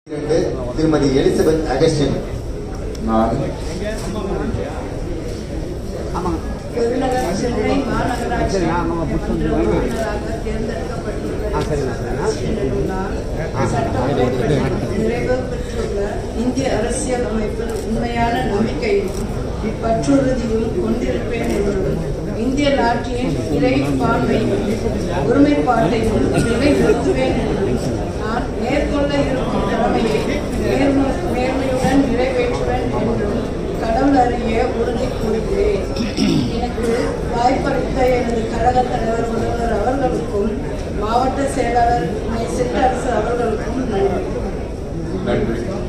இரண்டு திருமதி Elizabeth Augustine நான் பெருநகர சென்னை மாநகராட்சி சரி, நான் அவங்க புத்தகம் மன்ற சொல்லுங்க. உறுப்பினராக தேர்ந்தெடுக்கப்பட்டுள்ள ஆ, சரிண்ணா, சரிண்ணா. சென்னையினால் சட்டப்படி நிறைவு பெற்றுள்ள இந்திய அரசியல் அமைப்பில் உண்மையான நம்பிக்கையும் பற்றுறுதியும் கொண்டிருப்பேன் என்றும் இந்திய நாட்டின் இறைப்பான்மையும் ஒருமைப்பாட்டையும் நிலைநிறுத்துவேன் என்றும் நான் மேற்கொள்ள இருக்கும் கடமையை நேர்ம- நேர்மையுடன் நிறைவேற்றுவேன் என்றும் கடவுள் அறிய உறுதி கூறுகிறேன் எனக்கு வாய்ப்பளித்த எனது கழக தலைவர் முதல்வர் அவர்களுக்கும் மாவட்ட செயலாளர் சிற்றரசு அவர்களுக்கும் நன்றி நன்றி